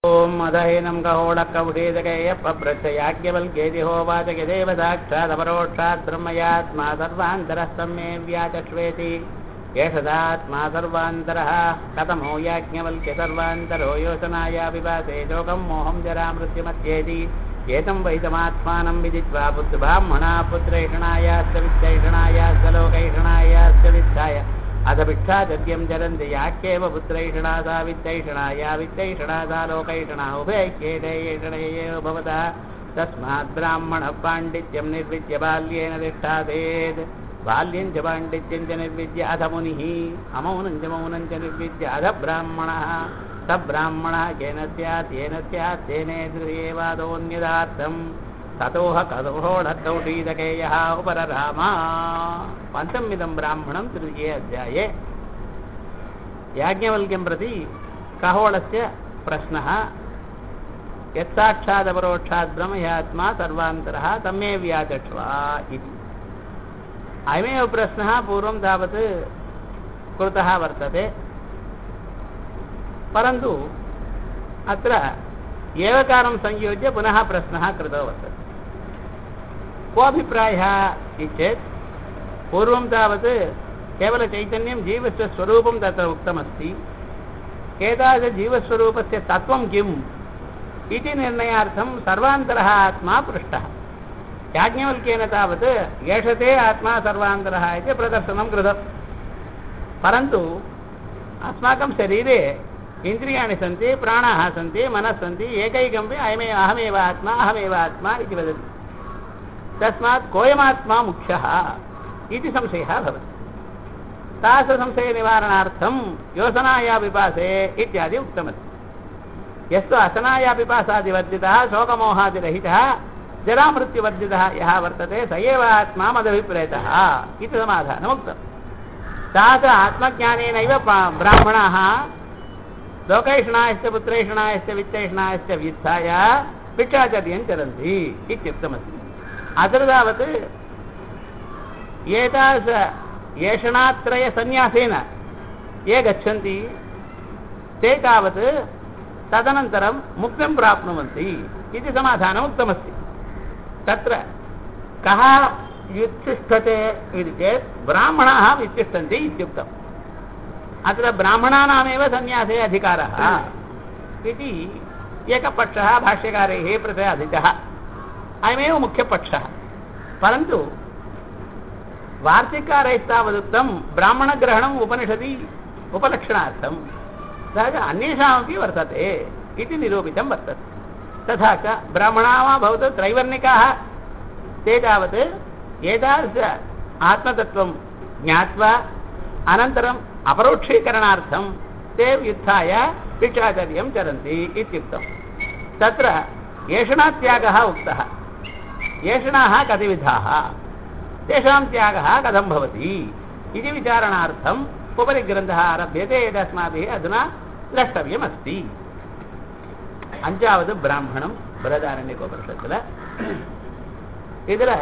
ॐ अधैनं कहोडकौडीदकयप्रभृत्ययाज्ञवल्क्येति होवाचकदेव साक्षादपरोक्षात् ब्रह्मयात्मा सर्वान्तरः सम्मे व्याचक्ष्वेति एषदात्मा सर्वान्तरः कथमो याज्ञवल्क्य सर्वान्तरो योचनाया विभासे शोकं मोहं जरामृत्युमत्येति एतं वैतमात्मानं विदित्वा पुत्रब्राह्मणा पुत्रैषणायाश्च वित्तैषणायाश्च लोकैषणायाश्च वित्ताय अथ भिक्षाचर्यं चरन्ति याख्येव पुत्रैषणा सा वित्तैषणा या वित्तैषणा सा लोकैषणा उभयैक्येते एषणेयेव भवतः तस्मात् ब्राह्मणः पाण्डित्यं निर्विद्य बाल्येन तिष्ठादेत् बाल्यं च पाण्डित्यं च निर्विद्य अथ मुनिः अमौनं च मौनं च निर्विद्य अथ ब्राह्मणः स ब्राह्मणः केन स्यात् येन स्यात् तेनेन्द्रियेवादोऽन्यदार्थम् ततोह कदोढकौटीदकेयः उपररामा पञ्चमिदं ब्राह्मणं तृतीये अध्याये याज्ञवल्क्यं प्रति कहोळस्य प्रश्नः यत्साक्षादपरोक्षात् ब्रह्मयात्मा सर्वान्तरः तम्मे व्याचक्ष्वा इति अयमेव प्रश्नः पूर्वं तावत् कृतः वर्तते परन्तु अत्र एवकारं संयोज्य पुनः प्रश्नः कृतो वर्तते कोऽभिप्रायः इति चेत् पूर्वं तावत् केवलचैतन्यं जीवस्य स्वरूपं तत्र उक्तमस्ति एतादृशजीवस्वरूपस्य तत्त्वं किम् इति निर्णयार्थं सर्वान्तरः आत्मा पृष्टः याज्ञवल्क्येन तावत् एषते आत्मा सर्वान्तरः इति प्रदर्शनं कृतं परन्तु अस्माकं शरीरे इन्द्रियाणि सन्ति प्राणाः सन्ति मनः सन्ति एकैकमपि अयमेव अहमेव आत्मा अहमेव आत्मा इति वदति तस्मात् कोऽयमात्मा मुख्यः इति संशयः भवति तादृशसंशयनिवारणार्थं योसनाया पिपासे इत्यादि उक्तमस्ति यस्तु असनाया पिपासादिवर्जितः शोकमोहादिरहितः जरामृत्युवर्जितः यः वर्तते स एव आत्मा मदभिप्रेतः इति समाधानमुक्तम् तादृश आत्मज्ञानेनैव ब्राह्मणाः लोकैषणायश्च पुत्रैषणायश्च वित्तैषणायश्च व्युत्थाय भिक्षाचर्यं चरन्ति इत्युक्तमस्ति अत्र तावत् एतादृश एषणात्रयसन्न्यासेन ये गच्छन्ति ते तावत् तदनन्तरं मुक्तिं प्राप्नुवन्ति इति समाधानम् उक्तमस्ति तत्र कः व्युत्तिष्ठते इति चेत् ब्राह्मणाः व्युत्तिष्ठन्ति इत्युक्तम् अत्र ब्राह्मणानामेव सन्न्यासे अधिकारः इति एकपक्षः भाष्यकारैः प्रतिपादितः अयमेव मुख्यपक्षः परन्तु वार्तिकारैस्तावदुक्तं ब्राह्मणग्रहणम् उपनिषदि उपलक्षणार्थं सः अन्येषामपि वर्तते इति निरूपितं वर्तते तथा च ब्राह्मणाः वा भवतु त्रैवर्णिकाः ते तावत् एतादृश आत्मतत्त्वं ज्ञात्वा अनन्तरम् अपरोक्षीकरणार्थं ते युद्धाय भिक्षाचर्यं चरन्ति इत्युक्तं तत्र एषणात्यागः उक्तः एषणाः कति विधाः तेषां त्यागः कथं भवति इति विचारणार्थम् उपरि ग्रन्थः आरभ्यते यदस्माभिः अधुना द्रष्टव्यमस्ति அஞ்சாவது பிராமணம் பிரதாரண்ய கோபுரத்தில் இதுல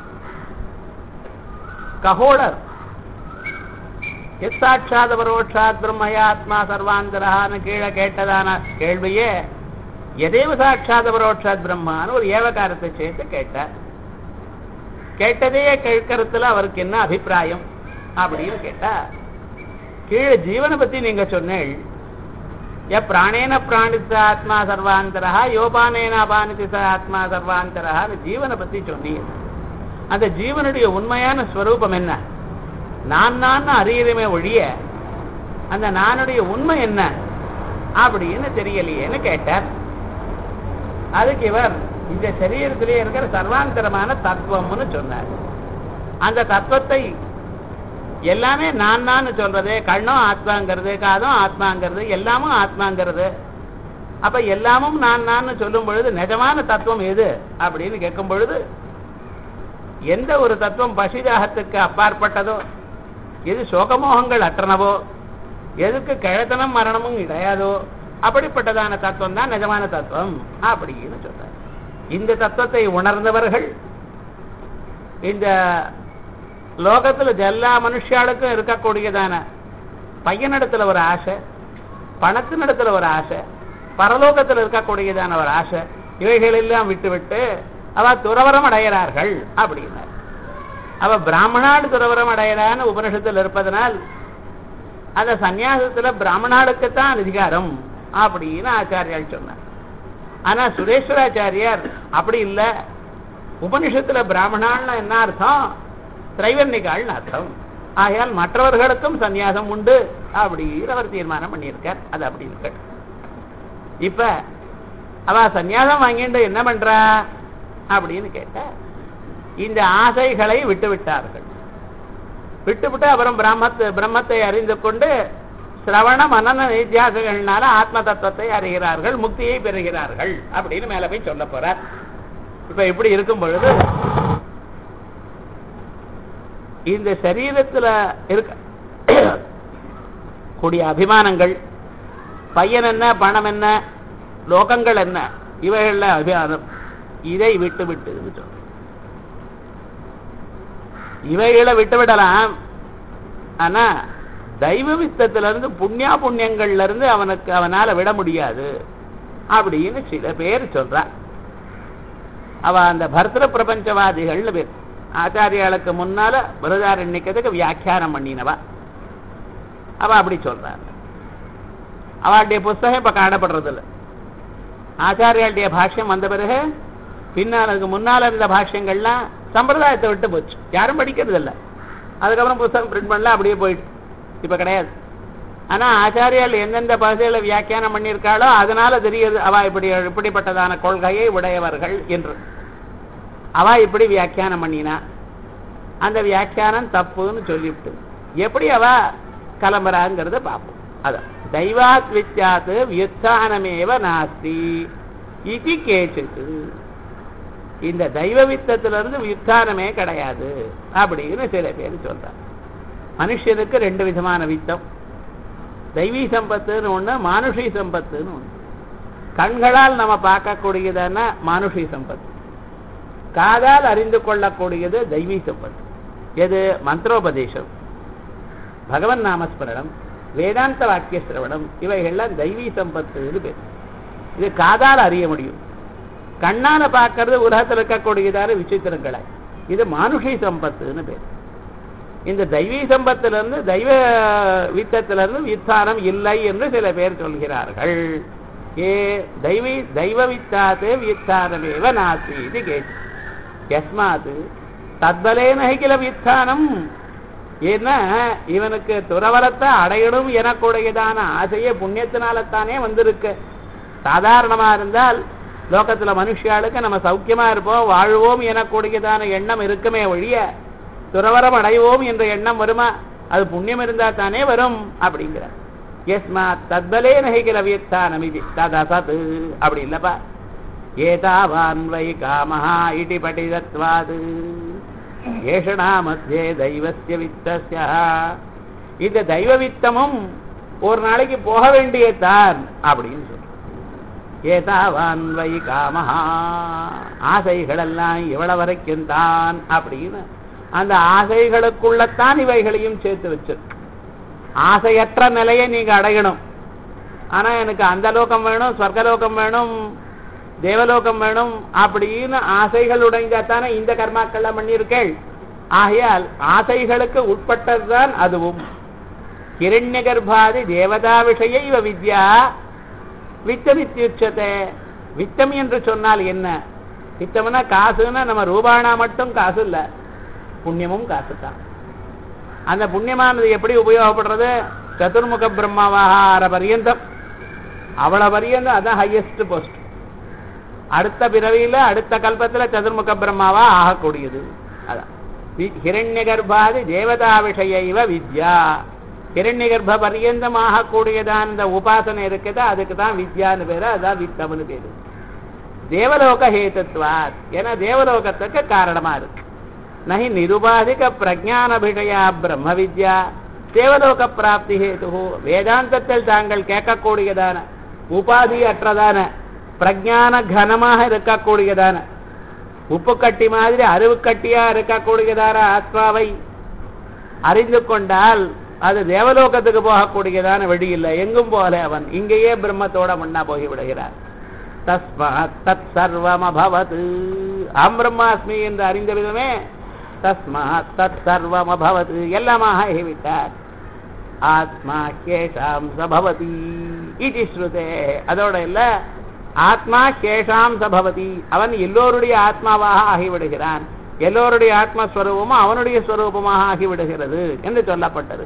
கஹோடர் எத்தாட்சாத பரோட்சாத் பிரம்மயாத்மா சர்வாந்தரான்னு கீழே கேட்டதான கேள்வியே எதேவ சாட்சாத பரோட்சாத் பிரம்மான்னு ஒரு ஏவகாரத்தை சேர்த்து கேட்டார் கேட்டதே கேட்கறதுல அவருக்கு என்ன அபிப்பிராயம் அப்படின்னு கேட்டா கீழே ஜீவனை பத்தி நீங்க சொன்னேள் ய பிராணேன பிராணித்த ஆத்மா சர்வாந்தரா யோபானேன அபானித்த ச ஆத்மா சர்வாந்தரா ஜீவனை பத்தி சொன்னீங்க அந்த ஜீவனுடைய உண்மையான ஸ்வரூபம் என்ன நான் நான் அறியறமே ஒழிய அந்த நானுடைய உண்மை என்ன அப்படின்னு தெரியலையேன்னு கேட்டார் அதுக்கு இவர் இந்த சரீரத்திலே இருக்கிற சர்வாந்தரமான தத்துவம்னு சொன்னார் அந்த தத்துவத்தை எல்லாமே நான் நான் சொல்றது கண்ணும் ஆத்மாங்கிறது காதும் ஆத்மாங்கிறது எல்லாமும் ஆத்மாங்கிறது அப்ப எல்லாமும் நான் நான் சொல்லும் பொழுது நிஜமான தத்துவம் எது அப்படின்னு கேட்கும் பொழுது எந்த ஒரு தத்துவம் பசிதாகத்துக்கு அப்பாற்பட்டதோ எது சோகமோகங்கள் அற்றனவோ எதுக்கு கிழத்தனம் மரணமும் கிடையாதோ அப்படிப்பட்டதான தத்துவம் தான் நிஜமான தத்துவம் அப்படின்னு சொல்றார் இந்த தத்துவத்தை உணர்ந்தவர்கள் இந்த லோகத்துல எல்லா மனுஷாளுக்கும் இருக்கக்கூடியதான பையனிடத்துல ஒரு ஆசை பணத்தினிடத்துல ஒரு ஆசை பரலோகத்தில் இருக்கக்கூடியதான ஒரு ஆசை இவைகள் எல்லாம் விட்டு விட்டு அவ துறவரம் அடைகிறார்கள் அப்படின்னார் அவ பிராமணாடு துறவரம் அடையறான்னு உபனிஷத்தில் இருப்பதனால் அந்த சந்நியாசத்துல பிராமணாளுக்குத்தான் அதிகாரம் அப்படின்னு ஆச்சாரியால் சொன்னார் ஆனா சுரேஸ்வராச்சாரியார் அப்படி இல்ல உபனிஷத்துல பிராமணாள்னா என்ன அர்த்தம் திரைவர்ணிகாள்னு அர்த்தம் ஆகையால் மற்றவர்களுக்கும் சந்நியாசம் உண்டு அப்படின்னு அவர் தீர்மானம் பண்ணியிருக்கார் அது அப்படி இருக்கட்டும் இப்ப அவ சந்நியாசம் வாங்கிட்டு என்ன பண்றா அப்படின்னு கேட்ட இந்த ஆசைகளை விட்டு விட்டார்கள் விட்டுவிட்டு அப்புறம் பிரம்மத்தை பிரம்மத்தை அறிந்து கொண்டு சிரவண மனன நித்தியாசங்கள்னால ஆத்ம தத்துவத்தை அறிகிறார்கள் முக்தியை பெறுகிறார்கள் அப்படின்னு மேல போய் சொல்ல போறார் இப்ப இப்படி இருக்கும் பொழுது இந்த சரீரத்துல இருக்க கூடிய அபிமானங்கள் பையன் என்ன பணம் என்ன லோகங்கள் என்ன இவைகள்ல அபிமானம் இதை விட்டு விட்டு சொல்றேன் இவைகளை விட்டு விடலாம் ஆனா தெய்வ வித்தத்துல இருந்து புண்ணியா புண்ணியங்கள்ல இருந்து அவனுக்கு அவனால விட முடியாது அப்படின்னு சில பேர் சொல்றா அவ அந்த பர்தர பிரபஞ்சவாதிகள்னு பேர் ஆச்சாரியாளுக்கு முன்னால பிரதாரண்யத்துக்கு வியாக்கியானம் பண்ணினவா அவ அப்படி சொல்றாங்க அவளுடைய புஸ்தகம் இப்ப காணப்படுறது இல்லை ஆச்சாரியாளுடைய பாஷ்யம் வந்த பிறகு பின்னால் அதுக்கு முன்னால இருந்த பாஷ்யங்கள்லாம் சம்பிரதாயத்தை விட்டு போச்சு யாரும் படிக்கிறது இல்லை அதுக்கப்புறம் புஸ்தகம் பிரிண்ட் பண்ணல அப்படியே போயிட்டு இப்ப கிடையாது ஆனா ஆச்சாரியால் எந்தெந்த பகுதிகளை வியாக்கியானம் பண்ணியிருக்காளோ அதனால தெரியுது அவ இப்படி இப்படிப்பட்டதான கொள்கையை உடையவர்கள் என்று அவ இப்படி வியாக்கியானம் பண்ணினா அந்த வியாக்கியானம் தப்புன்னு சொல்லிவிட்டு எப்படி அவ கிளம்புறாங்கிறத பார்ப்போம் அதான் தெய்வாத் வித்யாத் வியுத்தானமேவ நாஸ்தி இது கேச்சிட்டு இந்த தெய்வ வித்தத்துல இருந்து வியுத்தானமே கிடையாது அப்படின்னு சில பேர் சொல்றாங்க மனுஷனுக்கு ரெண்டு விதமான வித்தம் தெய்வீ சம்பத்துன்னு ஒண்ணு மானுஷி சம்பத்துன்னு ஒண்ணு கண்களால் நம்ம பார்க்கக்கூடியதுன்னா மானுஷி சம்பத்து காதால் அறிந்து கொள்ளக்கூடியது தெய்வீ சம்பத்து எது மந்திரோபதேசம் பகவன் நாமஸ்மரணம் வேதாந்த வாக்கிய சிரவணம் இவைகள்லாம் தெய்வீ சம்பத்துன்னு பேர் இது காதால் அறிய முடியும் கண்ணால பார்க்கறது உலகத்தில் இருக்கக்கூடியதான விசித்திரங்களை இது மானுஷி சம்பத்துன்னு பேர் இந்த தெய்வீ சம்பத்திலிருந்து தெய்வ வித்தத்திலிருந்து வித்தானம் இல்லை என்று சில பேர் சொல்கிறார்கள் ஏ தெய்வீ தெய்வ வித்தாத்து வித்தானமேவ நாசி இது கேட்டு எஸ்மாத் தத்பலேன கில வித்தானம் ஏன்னா இவனுக்கு துறவரத்தை அடையணும் எனக்கூடியதான ஆசையே புண்ணியத்தினாலத்தானே வந்திருக்கு சாதாரணமா இருந்தால் லோகத்துல மனுஷியாளுக்கு நம்ம சௌக்கியமா இருப்போம் வாழ்வோம் எனக்கூடியதான எண்ணம் இருக்குமே ஒழிய துறவரம் அடைவோம் என்ற எண்ணம் வருமா அது புண்ணியம் இருந்தா தானே வரும் அப்படிங்கிற எஸ்மா தத்பலே நகைகிற வியத்தானம் இது ததசத் அப்படி இல்லப்பா ஏதாவான் வை காமஹா இடி படிதத்வாது ஏஷனா மத்தியே தெய்வசிய வித்தஸ்ய இந்த தெய்வ வித்தமும் ஒரு நாளைக்கு போக வேண்டியதான் அப்படின்னு சொல்ற ஏதாவான் வை காமஹா ஆசைகளெல்லாம் இவ்வளவு வரைக்கும் தான் அப்படின்னு அந்த ஆசைகளுக்குள்ளத்தான் இவைகளையும் சேர்த்து வச்சிருக்கு ஆசையற்ற நிலையை நீங்க அடையணும் ஆனா எனக்கு அந்த லோகம் வேணும் சொர்க்கலோகம் வேணும் தேவலோகம் வேணும் அப்படின்னு ஆசைகள் உடைஞ்சாத்தானே இந்த கர்மாக்கள்லாம் பண்ணியிருக்கேள் ஆகையால் ஆசைகளுக்கு உட்பட்டதுதான் அதுவும் கிரண்ய கர்ப்பாதி தேவதா விஷய இவ வித்யா வித்தமித்யுச்சத்தை வித்தம் என்று சொன்னால் என்ன வித்தம்னா காசுன்னா நம்ம ரூபானா மட்டும் காசு இல்ல புண்ணியமும் காசு தான் அந்த புண்ணியமானது எப்படி உபயோகப்படுறது சதுர்முக பிரம்மாவார பரியந்தம் அவ்வளவு பரியந்தம் அதான் ஹையஸ்ட் போஸ்ட் அடுத்த பிறவியில அடுத்த கல்பத்துல சதுர்முக பிரம்மாவா ஆகக்கூடியது அதான் ஹிரண்ய கர்ப்பாதி தேவதா விஷய இவ வித்யா ஹிரண்ய கர்ப்ப பரியந்தம் ஆகக்கூடியதான் இந்த உபாசனை இருக்குது அதுக்கு தான் வித்யான்னு பேரு அதான் வித்தம்னு பேரு தேவலோக ஹேத்துவாத் ஏன்னா தேவலோகத்துக்கு காரணமா இருக்கு நகி நிருபாதிக பிரஜானபிஷயா பிரம்ம வித்யா தேவலோக பிராப்தி ஹேது வேதாந்தத்தில் தாங்கள் கேட்கக்கூடியதான உபாதி அற்றதான பிரஜான கனமாக இருக்கக்கூடியதான உப்பு கட்டி மாதிரி அறிவு கட்டியா இருக்கக்கூடியதான ஆத்மாவை அறிந்து கொண்டால் அது தேவலோகத்துக்கு போகக்கூடியதான வழி இல்லை எங்கும் போகல அவன் இங்கேயே பிரம்மத்தோட மண்ணா போய் விடுகிறார் தஸ்மாத் தத் சர்வம் அபவத் அம் பிரம்மாஸ்மி என்று அறிந்த விதமே தஸ்மாத் தத் சர்வம் அபவத் எல்லாமாக ஆகிவிட்டார் ஆத்மா கேஷாம் சபவதி இது ஸ்ருதே அதோட இல்ல ஆத்மா கேஷாம் சபவதி அவன் எல்லோருடைய ஆத்மாவாக ஆகிவிடுகிறான் எல்லோருடைய ஆத்மஸ்வரூபமும் அவனுடைய ஸ்வரூபமாக ஆகிவிடுகிறது என்று சொல்லப்பட்டது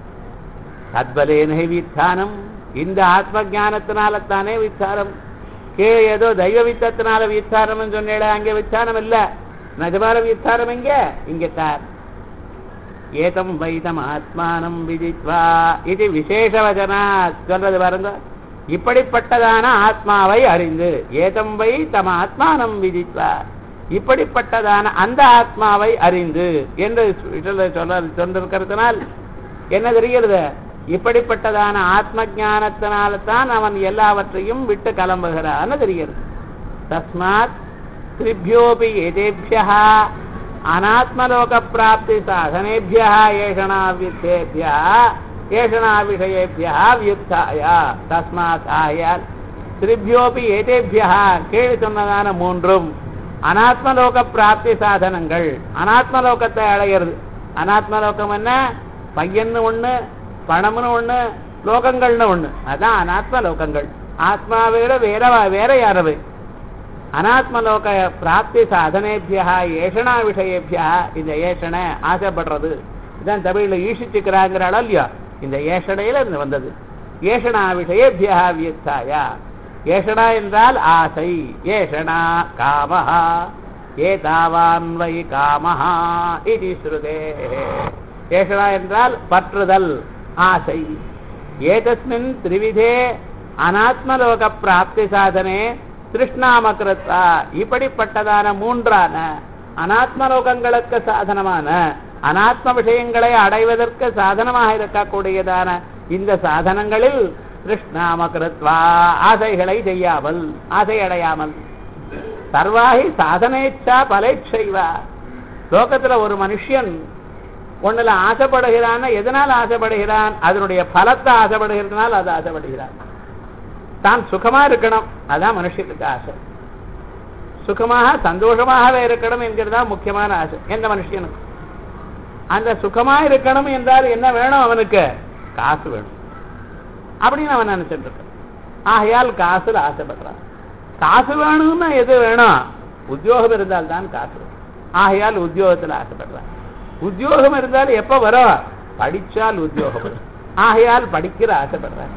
தத்பலேன வித்தானம் இந்த ஆத்ம ஞானத்தினால தானே வித்தாரம் கீழே ஏதோ தெய்வ வித்தத்தினால வித்தாரம் சொன்னேட அங்கே வித்தாரம் இல்ல நிஜமான வித்தாரம் எங்க இங்க தார் ஏதம் வைதம் ஆத்மானம் விதித்வா இது விசேஷவச்சனா சொல்றது பாருங்க இப்படிப்பட்டதான ஆத்மாவை அறிந்து ஏதம் வை தம் ஆத்மானம் விதித்வா இப்படிப்பட்டதான அந்த ஆத்மாவை அறிந்து என்று சொல்ல சொல்ல சொல்லிருக்கிறதுனால் என்ன தெரிகிறது இப்படிப்பட்டதான ஆத்ம ஞானத்தினால தான் அவன் எல்லாவற்றையும் விட்டு கிளம்புகிறான்னு தெரிகிறது தஸ்மாத் திரிபியோபி எதேபியா அனாத்மலோக பிராப்தி சாதனேபியா ஏஷணாவித்தேபியா ஏஷணா விஷயேபியா வியுக்தாயா தஸ்மாத் ஆயால் திரிபியோபி ஏதேபியா கீழ் சொன்னதான மூன்றும் அனாத்மலோக பிராப்தி சாதனங்கள் அனாத்மலோகத்தை அடையிறது அனாத்மலோகம் என்ன பையன்னு ஒண்ணு பணம்னு ஒண்ணு லோகங்கள்னு ஒண்ணு அதான் அனாத்ம லோகங்கள் ஆத்மாவிட வேற வேற யாரவை அனாத்மலோக பிராப்தி சாதனேபியா ஏஷனா விஷயேபியா இந்த ஏஷன ஆசைப்படுறது இதான் தமிழ்ல ஈஷிச்சுக்கிறாங்கிறாளோ இல்லையோ இந்த ஏஷனையில இருந்து வந்தது ஏஷனா விஷயேபியா வியுக்தாயா ஏஷனா என்றால் ஆசை ஏஷனா காமஹா ஏதாவான் வை காமஹா இது ஸ்ருதே ஏஷனா என்றால் பற்றுதல் ஆசை ஏதஸ்மின் திரிவிதே அனாத்மலோக பிராப்தி சாதனே திருஷ்ணாமகிருத்தா இப்படிப்பட்டதான மூன்றான அனாத்மலோகங்களுக்கு சாதனமான அனாத்ம விஷயங்களை அடைவதற்கு சாதனமாக இருக்கக்கூடியதான இந்த சாதனங்களில் கிருஷ்ணாமகிருத்வா ஆசைகளை செய்யாமல் ஆசை அடையாமல் சர்வாகி சாதனேச்சா பலேச்சைவா லோகத்துல ஒரு மனுஷன் ஒண்ணுல ஆசைப்படுகிறான் எதனால் ஆசைப்படுகிறான் அதனுடைய பலத்தை ஆசைப்படுகிறதுனால் அது ஆசைப்படுகிறான் தான் சுகமா இருக்கணும் அதான் மனுஷனுக்கு ஆசை சுகமாக சந்தோஷமாகவே இருக்கணும் என்கிறதா முக்கியமான ஆசை எந்த மனுஷனுக்கு அந்த சுகமா இருக்கணும் என்றால் என்ன வேணும் அவனுக்கு காசு வேணும் அப்படின்னு அவன் நினைச்சிட்டு இருக்கான் ஆகையால் காசுல ஆசைப்படுறான் காசு வேணும்னா எது வேணும் உத்தியோகம் இருந்தால் தான் காசு வேணும் ஆகையால் உத்தியோகத்துல ஆசைப்படுறான் உத்தியோகம் இருந்தால் எப்ப வரும் படிச்சால் உத்தியோகம் வரும் ஆகையால் படிக்கிற ஆசைப்படுறான்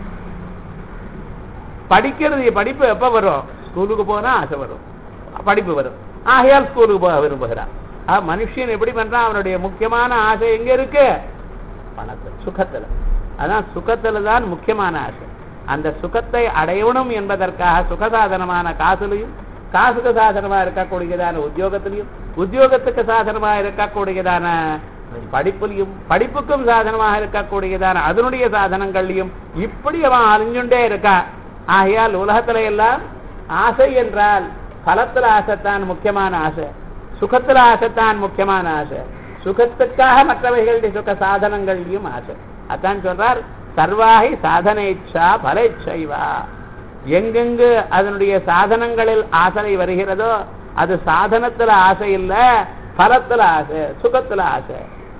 படிக்கிறது படிப்பு எப்ப வரும் ஸ்கூலுக்கு போனா ஆசை வரும் படிப்பு வரும் ஆகையால் ஸ்கூலுக்கு போக விரும்புகிறான் மனுஷன் எப்படி பண்றான் அவனுடைய முக்கியமான ஆசை எங்க இருக்கு பணத்துல சுகத்துல அதான் சுகத்துல தான் முக்கியமான ஆசை அந்த சுகத்தை அடையணும் என்பதற்காக சுகசாதனமான காசுலையும் காசுக்கு சாதனமா இருக்கக்கூடியதான உத்தியோகத்திலையும் உத்தியோகத்துக்கு சாதனமா இருக்கக்கூடியதான படிப்புலையும் படிப்புக்கும் சாதனமாக இருக்கக்கூடியதான அதனுடைய சாதனங்கள்லையும் இப்படி அவன் அழிஞ்சுண்டே இருக்கான் ஆகையால் உலகத்துல எல்லாம் ஆசை என்றால் பலத்துல ஆசைத்தான் முக்கியமான ஆசை சுகத்துல ஆசைத்தான் முக்கியமான ஆசை சுகத்துக்காக மற்றவைகளுடைய சுக சாதனங்களையும் ஆசை அதான் சொல்றார் சர்வாகி சாதனேச்சா பலேச்சைவா எங்கெங்கு அதனுடைய சாதனங்களில் ஆசை வருகிறதோ அது சாதனத்துல ஆசை இல்ல பலத்துல ஆசை சுகத்துல ஆசை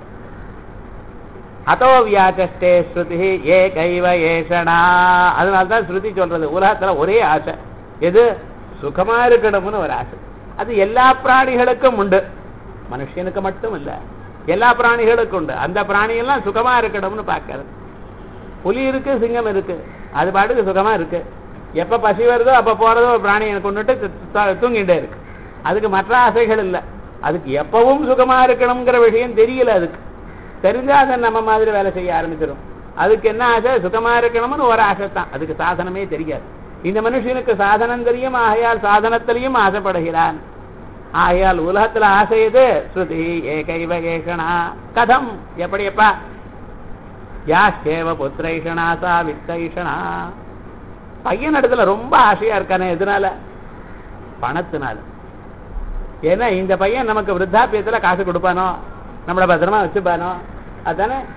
அதோ வியாச்சே ஸ்ருதி ஏ கைவ ஏஷனா அதனால்தான் ஸ்ருதி சொல்றது உலகத்துல ஒரே ஆசை எது சுகமா இருக்கணும்னு ஒரு ஆசை அது எல்லா பிராணிகளுக்கும் உண்டு மனுஷனுக்கு மட்டும் இல்ல எல்லா பிராணிகளுக்கும் உண்டு அந்த பிராணியெல்லாம் சுகமா இருக்கணும்னு பார்க்கறது புலி இருக்கு சிங்கம் இருக்கு அது பாட்டுக்கு சுகமா இருக்கு எப்ப பசி வருதோ அப்ப போறதோ ஒரு பிராணியை கொண்டுட்டு தூங்கிட்டே இருக்கு அதுக்கு மற்ற ஆசைகள் இல்லை அதுக்கு எப்பவும் சுகமா இருக்கணுங்கிற விஷயம் தெரியல அதுக்கு தெரிஞ்சா அதை நம்ம மாதிரி வேலை செய்ய ஆரம்பிச்சிடும் அதுக்கு என்ன ஆசை சுகமா இருக்கணும்னு ஒரு ஆசை தான் அதுக்கு சாதனமே தெரியாது இந்த மனுஷனுக்கு சாதனம் தெரியும் ஆகையால் சாதனத்திலையும் ஆசைப்படுகிறான் ஆகையால் உலகத்துல ஆசை இது ஸ்ருதி ஏகைவ ஏஷனா கதம் எப்படியப்பா யாஷேவ புத்திரைஷனா சா வித்தைஷனா பையன் இடத்துல ரொம்ப ஆசையா இருக்கானே எதனால பணத்தினால ஏன்னா இந்த பையன் நமக்கு விருத்தாப்பியத்துல காசு கொடுப்பானோ நம்மளை பத்திரமா வச்சுப்பானோ அதானே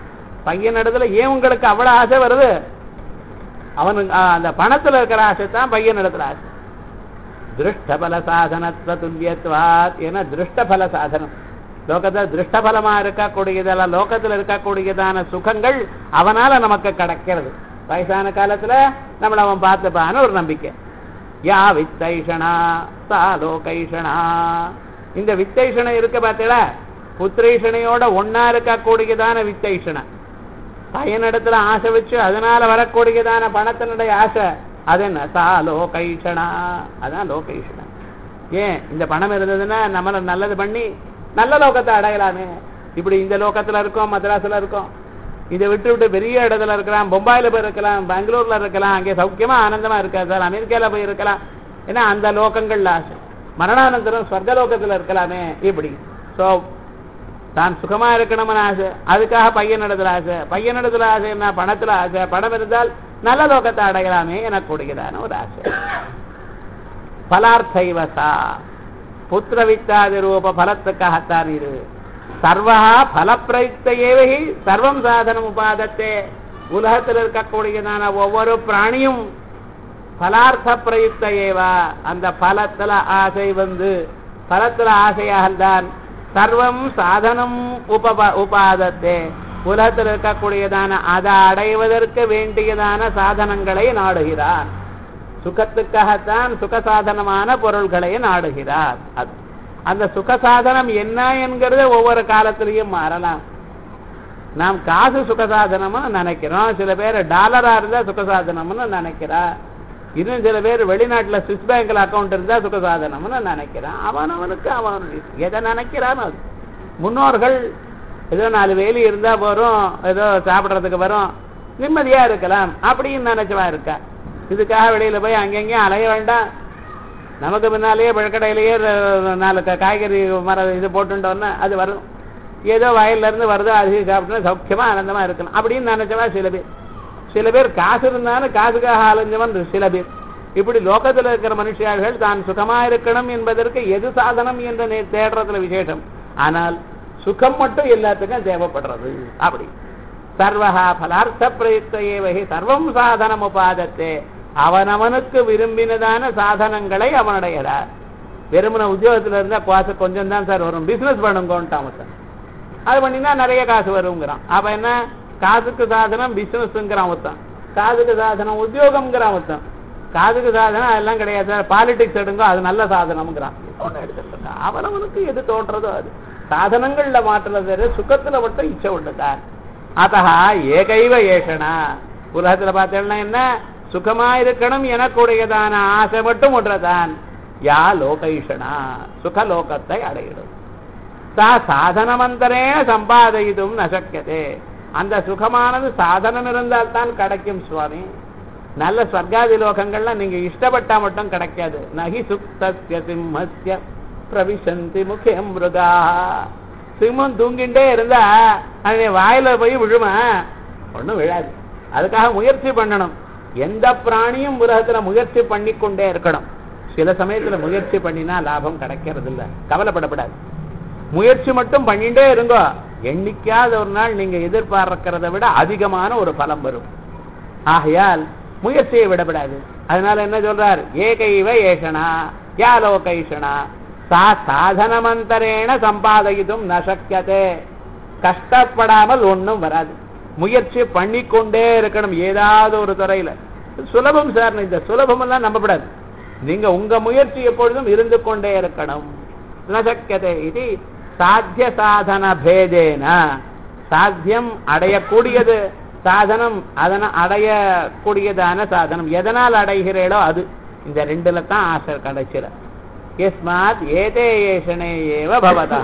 பையன் இடத்துல ஏன் உங்களுக்கு அவ்வளவு ஆசை வருது அவனுக்கு ஆ, அந்த பணத்துல இருக்கிற ஆசை தான் பையன் இடத்துல ஆசை திருஷ்டபல சாதனத்துவ துல்லியத்வாத் ஏன்னா திருஷ்டபல சாதனம் லோகத்தில் திருஷ்டபலமா இருக்கக்கூடியதெல்லாம் லோகத்துல இருக்கக்கூடியதான சுகங்கள் அவனால நமக்கு கிடைக்கிறது வயசான காலத்துல நம்மள அவன் பார்த்துப்பான்னு ஒரு நம்பிக்கை யா வித்தைஷணா சா லோகைஷணா இந்த வித்தைஷணை இருக்க பார்த்தீங்களா புத்திரீஷணையோட ஒன்னா இருக்கக்கூடியதான வித்தைஷணை பையனிடத்துல ஆசை வச்சு அதனால வரக்கூடியதான பணத்தினுடைய ஆசை அது என்ன சா லோகைஷணா அதான் லோகைஷணா ஏன் இந்த பணம் இருந்ததுன்னா நம்மள நல்லது பண்ணி நல்ல லோகத்தை அடையலாமே இப்படி இந்த லோகத்துல இருக்கோம் மദ്രാஸ்ல இருக்கோம் இதை விட்டு விட்டு பெரிய இடத்துல இருக்கலாம் பொம்பாயில போய் இருக்கலாம் பெங்களூர்ல இருக்கலாம் அங்கே சௌக்கியமா ஆனந்தமா இருக்காது சார் அமெரிக்கால போய் இருக்கலாம் ஏன்னா அந்த லோகங்கள்ல ஆசை மரணானந்தரம் ஸ்வர்கலோகத்துல இருக்கலாமே இப்படி சோ தான் சுகமா இருக்கணும்னு ஆசை அதுக்காக பையனிடத்துல ஆசை பையனிடத்துல ஆசை என்ன பணத்துல ஆசை பணம் இருந்தால் நல்ல லோகத்தை அடையலாமே எனக்கூடியதான ஒரு ஆசை பலார்த்தைவசா புத்திர வித்தாதி ரூப பலத்துக்காகத்தான் இது சர்வா பலப்பிரயுக்த ஏவகி சர்வம் சாதனம் உபாதத்தே உலகத்தில் இருக்கக்கூடியதான ஒவ்வொரு பிராணியும் பலார்த்த பிரயுக்த ஏவா அந்த பலத்துல ஆசை வந்து பலத்துல ஆசையாகத்தான் சர்வம் சாதனம் உபப உபாதத்தே உலகத்தில் இருக்கக்கூடியதான அதை அடைவதற்கு வேண்டியதான சாதனங்களை நாடுகிறார் சுகத்துக்காகத்தான் சுகசாதனமான பொருள்களை நாடுகிறார் அது அந்த சுகசாதனம் என்ன என்கிறது ஒவ்வொரு காலத்திலையும் மாறலாம் நாம் காசு சுகசாதனம்னு நினைக்கிறோம் சில பேர் டாலரா இருந்தா சுகசாதனம்னு நினைக்கிறா இன்னும் சில பேர் வெளிநாட்டுல சுவிஸ் பேங்க்ல அக்கௌண்ட் இருந்தா சுகசாதனம்னு நினைக்கிறான் அவன் அவனுக்கு அவன் எதை நினைக்கிறான் அது முன்னோர்கள் ஏதோ நாலு வேலி இருந்தா போறோம் ஏதோ சாப்பிடுறதுக்கு வரும் நிம்மதியா இருக்கலாம் அப்படின்னு நினைச்சவா இருக்கா இதுக்காக வெளியில போய் அங்கங்கேயும் அலைய வேண்டாம் நமக்கு முன்னாலேயே பழக்கடையிலேயே ர- நாலு கா- காய்கறி மரம் இது போட்டுட்டோம்னா அது வரும் ஏதோ வயல்ல இருந்து வருதோ அது சாப்பிட்டா சௌக்கியமா ஆனந்தமா இருக்கலாம் அப்படின்னு நினைச்சவா சில பேர் சில பேர் காசு இருந்தாலும் காசுக்காக அலைஞ்சவன் சில பேர் இப்படி லோகத்துல இருக்கிற மனுஷியார்கள் தான் சுகமா இருக்கணும் என்பதற்கு எது சாதனம் என்று நே- தேடுறதுல விசேஷம் ஆனால் சுகம் மட்டும் எல்லாத்துக்கும் தேவைப்படுறது அப்படி சர்வஹா பலார்த்த பிரயுக்த ஏவகி சர்வம் சாதனம் உபாதத்தே அவனவனுக்கு விரும்பினதான சாதனங்களை அவனடைகிறார் வெறுமன உத்தியோகத்துல இருந்தா காசு கொஞ்சம் தான் சார் வரும் பிசினஸ் பண்ணுங்கோன்ட்டான் சார் அது பண்ணினா நிறைய காசு வருங்கிறான் அப்ப என்ன காசுக்கு சாதனம் பிசினஸ்ங்கிறான் ஒருத்தன் காதுக்கு சாதனம் உத்தியோகம்ங்கிறான் ஒருத்தன் காதுக்கு சாதனம் அதெல்லாம் கிடையாது சார் பாலிடிக்ஸ் எடுங்க அது நல்ல சாதனம்ங்கிறான் ஒண்ணு எடுத்துட்டு இருக்கான். அவனவனுக்கு எது தோன்றதோ அது சாதனங்கள்ல மாற்றுறது வேறு, சுகத்துல மட்டும் இச்சை உண்டு சார் அத்தகா ஏகைவ ஏஷனா உலகத்துல பார்த்தேன்னா என்ன சுகமா இருக்கணும் எனக்குடையதான ஆசை மட்டும் ஒன்றதான் யா லோகைஷனா சுகலோகத்தை அடையிடும் சா சாதனமந்தரேன சம்பாதிதும் நசக்கியதே அந்த சுகமானது சாதனம் இருந்தால் தான் கிடைக்கும் சுவாமி நல்ல ஸ்வர்காதி லோகங்கள்லாம் நீங்க இஷ்டப்பட்டா மட்டும் கிடைக்காது நகி சுக்தஸ்ய சிம்மஸ்ய பிரவிசந்தி முகே மிருகா சிம்மம் தூங்கிண்டே இருந்தா அது வாயில போய் விழுமா ஒண்ணும் விழாது அதுக்காக முயற்சி பண்ணணும் எந்த பிராணியும் உலகத்துல முயற்சி பண்ணி கொண்டே இருக்கணும் சில சமயத்துல முயற்சி பண்ணினா லாபம் கிடைக்கிறது இல்ல கவலைப்படப்படாது முயற்சி மட்டும் பண்ணிட்டே இருங்கோ எண்ணிக்காத ஒரு நாள் நீங்க எதிர்பார்க்கிறத விட அதிகமான ஒரு பலம் வரும் ஆகையால் முயற்சியை விடப்படாது அதனால என்ன சொல்றார் ஏகைவ ஏஷனா யாலோகைஷனா சா சாதனமந்தரேன சம்பாதிதும் நசக்கியதே கஷ்டப்படாமல் ஒண்ணும் வராது முயற்சி பண்ணிக்கொண்டே இருக்கணும் ஏதாவது ஒரு துறையில சுலபம் சார் இந்த சுலபம் எல்லாம் நம்பப்படாது நீங்க உங்க முயற்சி எப்பொழுதும் இருந்து கொண்டே இருக்கணும் நசக்கியதே இது சாத்திய சாதன பேதேன சாத்தியம் அடையக்கூடியது சாதனம் அதன அடையக்கூடியதான சாதனம் எதனால் அடைகிறீளோ அது இந்த ரெண்டுல தான் ஆசை கிடைச்சிட எஸ்மாத் ஏதே ஏஷனே ஏவ பவதா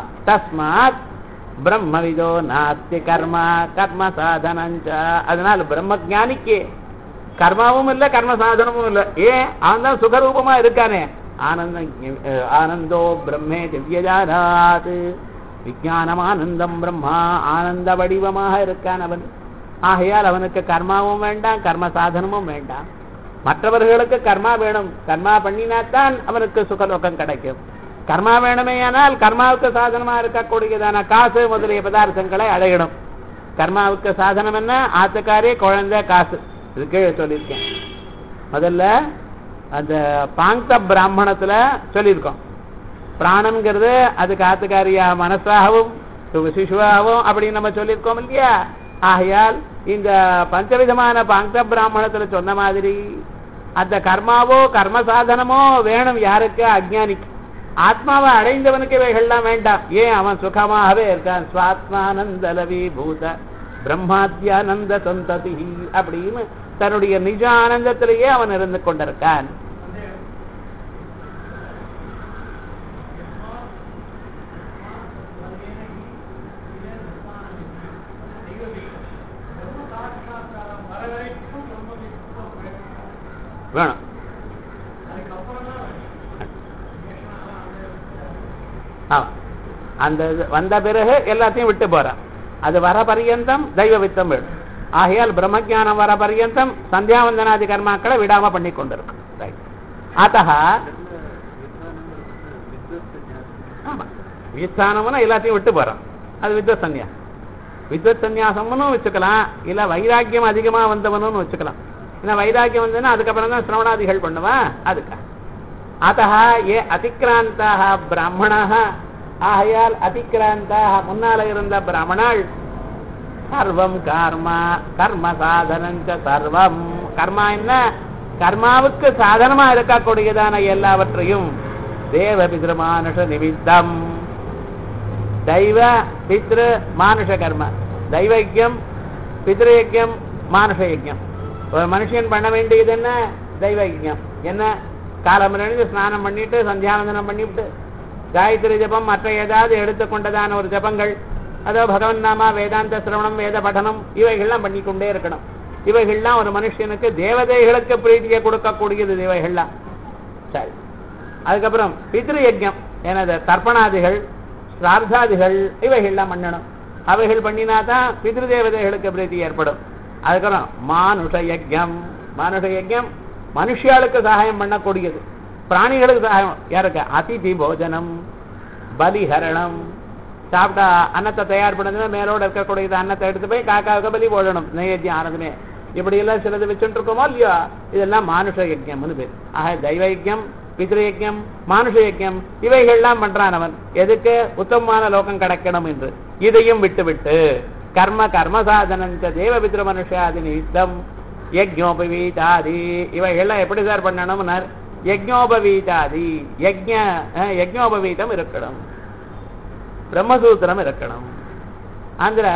தஸ்மாத் பிரம்மவிதோ நாஸ்தி கர்மா கர்ம சாதனஞ்ச அதனால பிரம்ம ஞானிக்கு கர்மாவும் இல்ல கர்ம சாதனமும் இல்ல ஏன் அவன் தான் சுகரூபமா இருக்கானே ஆனந்தம் அஹ், ஆனந்தோ பிரம்மே திவ்யஜானாத் விஜயானம் ஆனந்தம் பிரம்மா ஆனந்த வடிவமாக இருக்கான் அவன் ஆகையால் அவனுக்கு கர்மாவும் வேண்டாம் கர்ம சாதனமும் வேண்டாம் மற்றவர்களுக்கு கர்மா வேணும் கர்மா பண்ணினாத்தான் அவனுக்கு சுகலோகம் கிடைக்கும் கர்மா வேணுமேயானால் கர்மாவுக்கு சாதனமா இருக்கக்கூடியதான காசு முதலிய பதார்த்தங்களை அடையணும் கர்மாவுக்கு சாதனம் என்ன ஆத்துக்காரி குழந்தை காசு இது கீழே சொல்லியிருக்கேன் முதல்ல அந்த பாங்க பிராமணத்துல சொல்லியிருக்கோம் பிராணம்ங்கிறது அதுக்கு ஆத்துக்காரியா மனசாகவும் சிசுவாகவும் அப்படின்னு நம்ம சொல்லியிருக்கோம் இல்லையா ஆகையால் இந்த பஞ்சவிதமான பாங்க பிராமணத்துல சொன்ன மாதிரி அந்த கர்மாவோ கர்ம சாதனமோ வேணும் யாருக்கு அஜ்ஞானிக்கு ஆத்மாவை அடைந்தவனுக்கு இவைகள்லாம் வேண்டாம் ஏன் அவன் சுகமாகவே இருக்கான் சுவாத்மானந்தலவி பூத பிரம்மாத்யானந்த சந்ததி அப்படின்னு தன்னுடைய நிஜ ஆனந்தத்திலேயே அவன் இருந்து கொண்டிருக்கான் வேணும் ஆமா. அந்த இது வந்த பிறகு எல்லாத்தையும் விட்டு போறான் அது வர பரியந்தம் தெய்வ வித்தம் வேணும் ஆகையால் பிரம்மஜானம் வர பரியந்தம் சந்தியாவந்தனாதி கர்மாக்களை விடாம பண்ணி கொண்டிருக்கும் Right. அத்தः ஆமா வித்தானம்னா எல்லாத்தையும் விட்டு போறான் அது வித்வத் சந்நியாசம் வித்வத் சந்நியாசம்னு வச்சுக்கலாம் இல்ல வைராக்கியம் அதிகமா வந்தவனும் வச்சுக்கலாம் ஏன்னா வைராக்கியம் வந்ததுன்னா அதுக்கப்புறம் தான் சிரவணாதிகள் பண்ணுவான் அதுக்கா அத்தः ஏ அதிக்ராந்தாக பிராமணாக ஆகையால் அதிக்ராந்தாக முன்னால இருந்த பிராமணாள் சர்வம் கர்மா கர்ம சாதனஞ்ச சர்வம் கர்மா என்ன கர்மாவுக்கு சாதனமா இருக்கக்கூடியதான எல்லாவற்றையும் தேவ பிதிருமானுஷ நிமித்தம் தெய்வ பித்ரு மானுஷ கர்ம தெய்வயஜம் பித்ருயஜம் மானுஷ யஜ்யம் ஒரு மனுஷன் பண்ண வேண்டியது என்ன தெய்வ யஜ்யம் என்ன காலம் எழுந்து ஸ்நானம் பண்ணிட்டு சந்தியாவந்தனம் பண்ணிவிட்டு காயத்ரி ஜபம் மற்ற ஏதாவது எடுத்துக்கொண்டதான ஒரு ஜபங்கள் அதோ பகவன் நாமா வேதாந்த சிரவணம் வேத படனம் இவைகள்லாம் பண்ணிக்கொண்டே இருக்கணும் இவைகள்லாம் ஒரு மனுஷனுக்கு தேவதைகளுக்கு பிரீதியை கொடுக்கக்கூடியது இவைகள்லாம் சரி அதுக்கப்புறம் பித்ரு யஜ்யம் எனது தர்ப்பணாதிகள் ஸ்ரார்த்தாதிகள் இவைகள்லாம் பண்ணணும் அவைகள் பண்ணினா தான் பித்ரு தேவதைகளுக்கு பிரீத்தி ஏற்படும் அதுக்கப்புறம் மானுஷ யஜ்யம் மானுஷ யஜ்யம் மனுஷியாளுக்கு சகாயம் பண்ணக்கூடியது பிராணிகளுக்கு சகாயம் யாருக்கு அதிதி போஜனம் பலிஹரணம் சாப்பிட்டா அன்னத்தை தயார் பண்ணதுன்னா மேலோட இருக்கக்கூடியது அன்னத்தை எடுத்து போய் காக்காவுக்கு பலி போடணும் நைவேத்தியம் ஆனதுமே இப்படி எல்லாம் சிலது வச்சுட்டு இருக்கோமோ இல்லையோ இதெல்லாம் மானுஷ யஜ்யம்னு பேர் ஆக தெய்வ யஜ்யம் பித்ரு யஜ்யம் மானுஷ யஜ்யம் இவைகள்லாம் பண்றான் அவன் எதுக்கு உத்தமமான லோகம் கிடைக்கணும் என்று இதையும் விட்டு விட்டு கர்ம கர்ம சாதனஞ்ச தேவ பித்ரு மனுஷாதி நிமித்தம் யஜ்ஞோபவீதாதி இவைகள்லாம் எப்படி சார் பண்ணணும்னார் யஜ்ஞோபவீதாதி யஜ்ஞ அஹ், யஜ்ஞோபவீதம் இருக்கணும் பிரம்மசூத்திரம் இருக்கணும் அந்த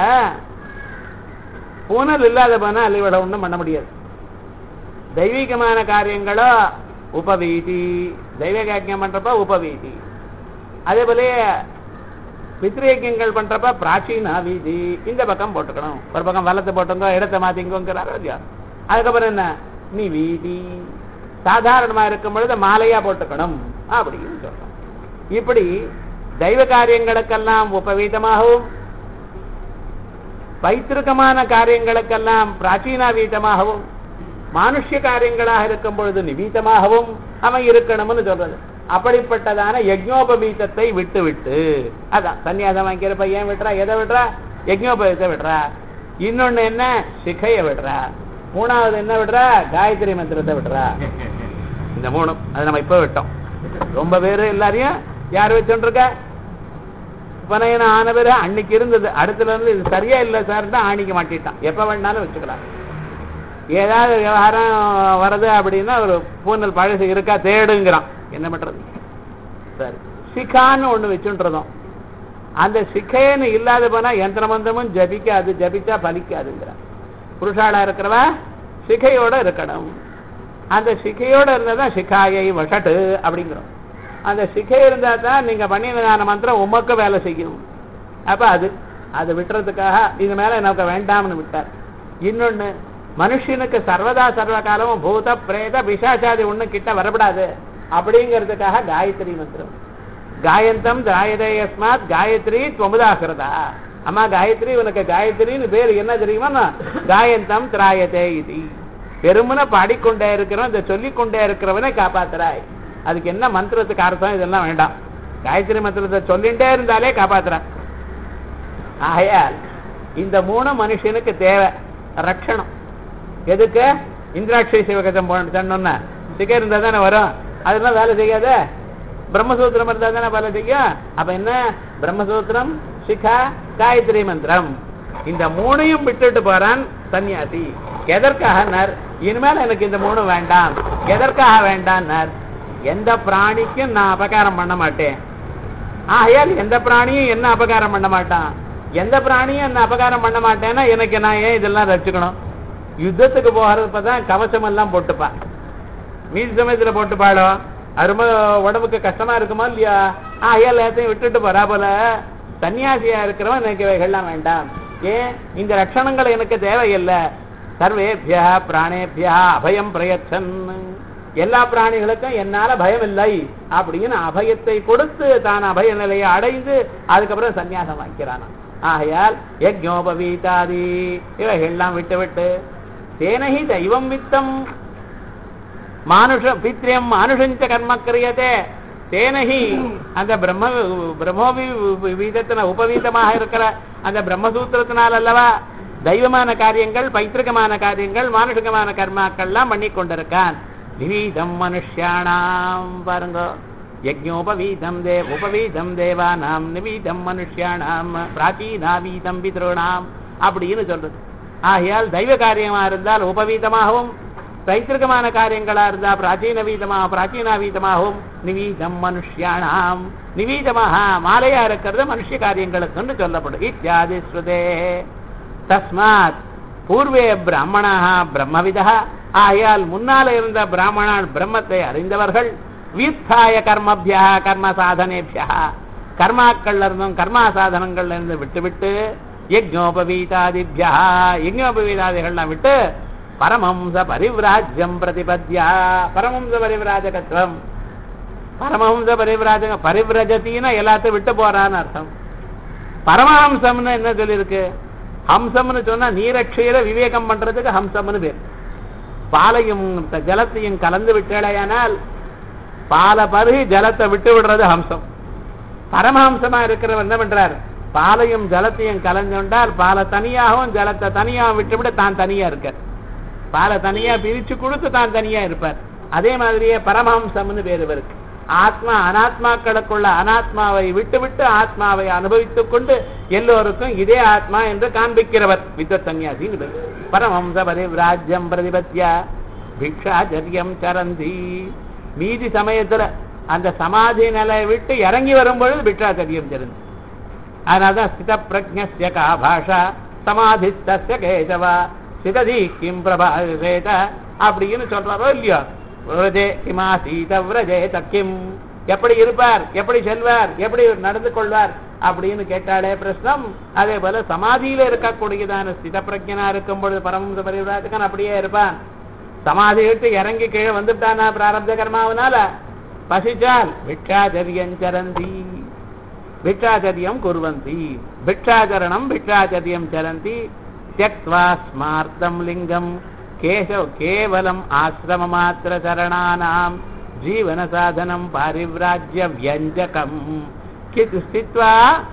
பூனல் இல்லாத போனா அள்ளிவிட ஒன்றும் பண்ண முடியாது தெய்வீகமான காரியங்களோ உபவீதி தெய்வ காக்கியம் பண்றப்ப உபவீதி அதே போல பித்ரயஜங்கள் பண்றப்ப பிராச்சீனா வீதி இந்த பக்கம் போட்டுக்கணும் ஒரு பக்கம் வலத்தை போட்டுங்க இடத்தை மாத்திங்கோங்கிறாரோ இல்லையா அதுக்கப்புறம் என்ன நீ வீதி சாதாரணமா இருக்கும் பொழுது மாலையா போட்டுக்கணும் அப்படின்னு சொல்றோம் இப்படி தெய்வ காரியங்களுக்கெல்லாம் உபவீதமாகவும் பைத்திருக்கமான காரியங்களுக்கெல்லாம் பிராச்சீனா வீதமாகவும் மானுஷ்ய காரியங்களாக இருக்கும் பொழுது நிவீதமாகவும் அவன் இருக்கணும்னு சொல்றது அப்படிப்பட்டதான யஜ்ஞோபவீதத்தை விட்டு விட்டு அதான் சன்னியாசம் வாங்கிக்கிற பையன் விடுறா எதை விடுறா யஜ்ஞோபவீதத்தை விடுறா இன்னொன்னு என்ன சிகைய விடுறா மூணாவது என்ன விடுறா காயத்ரி மந்திரத்தை விடுறா இந்த மூணும் அதை நம்ம இப்ப விட்டோம் ரொம்ப பேரு எல்லாரையும் யார் வச்சுட்டு இருக்க உபநயனம் ஆன பேரு அன்னைக்கு இருந்தது அடுத்துல இருந்து இது சரியா இல்லை சார் தான் ஆணிக்க மாட்டிட்டான் எப்ப வேணாலும் வச்சுக்கலாம் ஏதாவது விவகாரம் வருது அப்படின்னா ஒரு பூனல் பழசு இருக்கா தேடுங்கிறான் என்ன பண்றது சரி சிக்கான்னு ஒண்ணு வச்சுன்றதும் அந்த சிக்கைன்னு இல்லாத போனா யந்திர மந்திரமும் ஜபிக்காது ஜபிச்சா பலிக்காதுங்கிறான் புருஷாளா இருக்கிறவ சிகையோட இருக்கணும் அந்த சிகையோட இருந்தா தான் சிகாயை வஷட்டு அப்படிங்கிறோம் அந்த சிகை இருந்தா தான் நீங்க பண்ணினதான மந்திரம் உமக்கு வேலை செய்யும் அப்ப அது அது விட்டுறதுக்காக இது மேல எனக்கு வேண்டாம்னு விட்டார் இன்னொன்னு மனுஷனுக்கு சர்வதா சர்வ காலமும் பூத பிரேத பிசாசாதி ஒண்ணு கிட்ட வரப்படாது அப்படிங்கிறதுக்காக காயத்ரி மந்திரம் காயந்தம் திராயதே யஸ்மாத் காயத்ரி துவமுதாகிறதா அம்மா காயத்ரி உனக்கு காயத்ரின்னு பேர் என்ன தெரியுமா காயந்தம் திராயதே இது பெருமனை பாடிக்கொண்டே இருக்கிறவன் இதை சொல்லிக்கொண்டே இருக்கிறவனை காப்பாத்துறாய் அதுக்கு என்ன மந்திரத்துக்கு அர்த்தம் இதெல்லாம் வேண்டாம் காயத்ரி மந்திரத்தை சொல்லிட்டே இருந்தாலே காப்பாத்துறான் ஆகையால் இந்த மூணு மனுஷனுக்கு தேவை ரட்சணம் எதுக்கு இந்திராட்சி சிவகஜம் போன சொன்னோன்னா சிகை இருந்தா தானே வரும் அதெல்லாம் வேலை செய்யாத பிரம்மசூத்திரம் இருந்தா தானே வேலை செய்யும் அப்ப என்ன பிரம்மசூத்திரம் சிகா காயத்ரி மந்திரம் இந்த மூணையும் விட்டுட்டு போறான் சன்னியாசி எதற்காக இனிமேல் எனக்கு இந்த மூணு வேண்டாம் எதற்காக வேண்டாம் எந்த பிராணிக்கும் நான் அபகாரம் பண்ண மாட்டேன் ஆகையால் எந்த பிராணியும் என்ன அபகாரம் பண்ண மாட்டான் எந்த பிராணியும் என்ன அபகாரம் பண்ண மாட்டேன்னா எனக்கு நான் ஏன் இதெல்லாம் ரசிக்கணும் யுத்தத்துக்கு போகிறப்பதான் கவசம் எல்லாம் போட்டுப்பா மீதி சமயத்துல போட்டுப்பாளோ அது ரொம்ப உடம்புக்கு கஷ்டமா இருக்குமா இல்லையா ஆகையால் எல்லாத்தையும் விட்டுட்டு போறா போல சன்னியாசியா இருக்கிறவன் எனக்கு இவைகள்லாம் வேண்டாம் ஏன் இந்த லட்சணங்கள் எனக்கு தேவையில்லை சர்வேபியா பிராணேபியா அபயம் பிரயச்சன் எல்லா பிராணிகளுக்கும் என்னால பயம் இல்லை அப்படின்னு அபயத்தை கொடுத்து தான் அபய நிலையை அடைந்து அதுக்கப்புறம் சன்னியாசம் வாங்கிக்கிறான் ஆகையால் யஜ்ஞோபவீதாதி இவைகள்லாம் விட்டு விட்டு தேனகி தெய்வம் வித்தம் மானுஷ பித்ரியம் மானுஷஞ்ச கர்ம கிரியதே தேனகி அந்த பிரம்ம பிரம்மோபி வீதத்தின உபவீதமாக இருக்கிற அந்த பிரம்மசூத்திரத்தினால் அல்லவா தெய்வமான காரியங்கள் பைத்திருக்கமான காரியங்கள் மானுஷிகமான கர்மாக்கள்லாம் பண்ணி கொண்டிருக்கான் நிவீதம் மனுஷியானாம் பாருங்க யஜ்ஞோபவீதம் தே உபவீதம் தேவானாம் நிவீதம் மனுஷியானாம் பிராச்சீனாவீதம் பித்ருணாம் அப்படின்னு சொல்றது ஆகையால் தெய்வ காரியமா இருந்தால் உபவீதமாகவும் பைத்திருக்கமான காரியங்களா இருந்தா பிராச்சீன வீதமாக பிராச்சீன வீதமாகவும் நிவீதம் மனுஷியானாம் நிவீதமாக மாலையா இருக்கிறது மனுஷ காரியங்களுக்குன்னு சொல்லப்படும் இத்தியாதி ஸ்ருதே தஸ்மாத் பூர்வே பிராமணா பிரம்மவிதா ஆகையால் முன்னால இருந்த பிராமணன் பிரம்மத்தை அறிந்தவர்கள் வீத்தாய கர்மபியா கர்ம சாதனேபியா கர்மாக்கள்ல இருந்தும் கர்மா சாதனங்கள்ல இருந்து விட்டு விட்டு யஜ்ஞோபவீதாதிபியா யஜ்ஞோபவீதாதிகள்லாம் விட்டு பரமம்ச பரிவிராஜ்யம் பிரதிபத்யா பரமம்ச பரிவிராஜகத்துவம் பரமஹம்ச பரிவிராஜக பரிவிரஜத்தின்னா எல்லாத்தையும் விட்டு போறான்னு அர்த்தம் பரமஹம்சம்னு என்ன சொல்லியிருக்கு ஹம்சம்னு சொன்னா நீரட்சையில விவேகம் பண்றதுக்கு ஹம்சம்னு பேர் பாலையும் ஜலத்தையும் கலந்து விட்டேடையானால் பாலை பருகி ஜலத்தை விட்டு விடுறது ஹம்சம் பரமஹம்சமா இருக்கிறவர் என்ன பண்றார் பாலையும் ஜலத்தையும் கலந்துண்டால் பாலை தனியாகவும் ஜலத்தை தனியாகவும் விட்டுவிட தான் தனியா இருக்கார் பாலை தனியா பிரிச்சு கொடுத்து தான் தனியா இருப்பார் அதே மாதிரியே பரமஹம்சம்னு பேர் இவருக்கு ஆத்மா அனாத்மாக்களுக்குள்ள அனாத்மாவை விட்டு விட்டு ஆத்மாவை அனுபவித்துக் கொண்டு எல்லோருக்கும் இதே ஆத்மா என்று காண்பிக்கிறவர் வித்வத் சன்னியாசிங்கிறது பரமஹம்ச பரிவிராஜ்யம் பிரதிபத்தியா பிக்ஷாச்சரியம் சரந்தி மீதி சமயத்துல அந்த சமாதி நிலையை விட்டு இறங்கி வரும்பொழுது பிக்ஷாச்சரியம் சரந்தி அதனால்தான் ஸ்தித பிரஜ்ய கா பாஷா சமாதிஸ்தஸ்ய கேசவா சிததி கிம் பிரபாசேத அப்படின்னு சொல்றாரோ இல்லையோ விரஜே கிமாசீத விரஜே தக்கிம் எப்படி இருப்பார் எப்படி செல்வார் எப்படி நடந்து கொள்வார் அப்படின்னு கேட்டாலே பிரश्னம் அதே போல சமாதியில இருக்கக்கூடியதான ஸ்தித பிரஜனா இருக்கும் பொழுது பரமஹம்ச பரிவிராஜகன் அப்படியே இருப்பான் சமாதி விட்டு இறங்கி கீழே வந்துட்டானா பிராரப்த கர்மாவனால பசிச்சால் பிக்ஷாச்சரியஞ்சரந்தி பிக்ஷாச்சரியம் குர்வந்தி பிக்ஷாச்சரணம் பிக்ஷாச்சரியம் சரந்தி தியக்வா ஸ்மார்த்தம் லிங்கம் கேசவ கேவலம் ஆசிரம மாத்திர சரணானாம் ஜீவன சாதனம் பாரிவிராஜ்ய வியஞ்சகம் கிது ஸ்தித்வா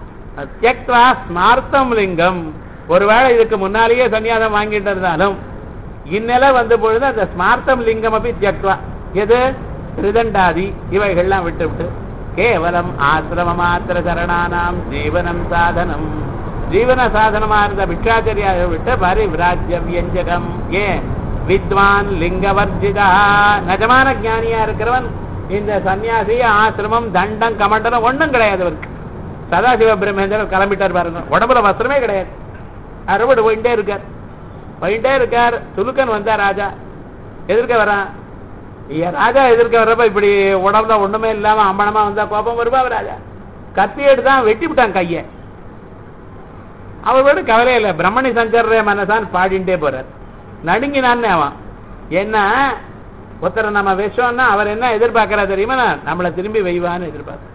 தியக்வா ஸ்மார்த்தம் லிங்கம் ஒருவேளை இதுக்கு முன்னாலேயே சன்னியாசம் வாங்கிட்டு இருந்தாலும் இந்நிலை வந்த பொழுது அந்த ஸ்மார்த்தம் லிங்கம் அப்படி தியக்வா எது திருதண்டாதி இவைகள்லாம் விட்டு விட்டு கேவலம் ஆசிரம மாத்திர சரணானாம் ஜீவனம் சாதனம் ஜீவன சாதனமா இருந்த பிக்ஷாச்சரியாக விட்டு பரிவிராஜ்ய வியஞ்சகம் ஏன் வித்வான் லிங்கவர்ஜிதா நிஜமான ஞானியா இருக்கிறவன் இந்த சன்னியாசி ஆசிரமம் தண்டம் கமண்டலம் ஒண்ணும் கிடையாது அவருக்கு சதாசிவ பிரம்மேந்திரன் கிளம்பிட்டார் பாருங்க உடம்புல வஸ்திரமே கிடையாது அறுபடு போயிட்டே இருக்கார் போயிட்டே இருக்கார் துலுக்கன் வந்தா ராஜா எதிர்க்க வரான் ஏன் ராஜா எதிர்க்க வர்றப்ப இப்படி உடம்புல ஒண்ணுமே இல்லாம அம்பனமா வந்தா கோபம் வருவா ராஜா கத்தி எடுத்து தான் வெட்டி விட்டான் கையை அவர் விட கவலை இல்லை பிரம்மணி சஞ்சர்ரே மனசான் பாடிண்டே போறார் நடுங்கினான்னு அவன் என்ன ஒருத்தரை நம்ம விஷம்னா அவர் என்ன எதிர்பார்க்கறா தெரியுமா நம்மளை திரும்பி வைவான்னு எதிர்பார்க்க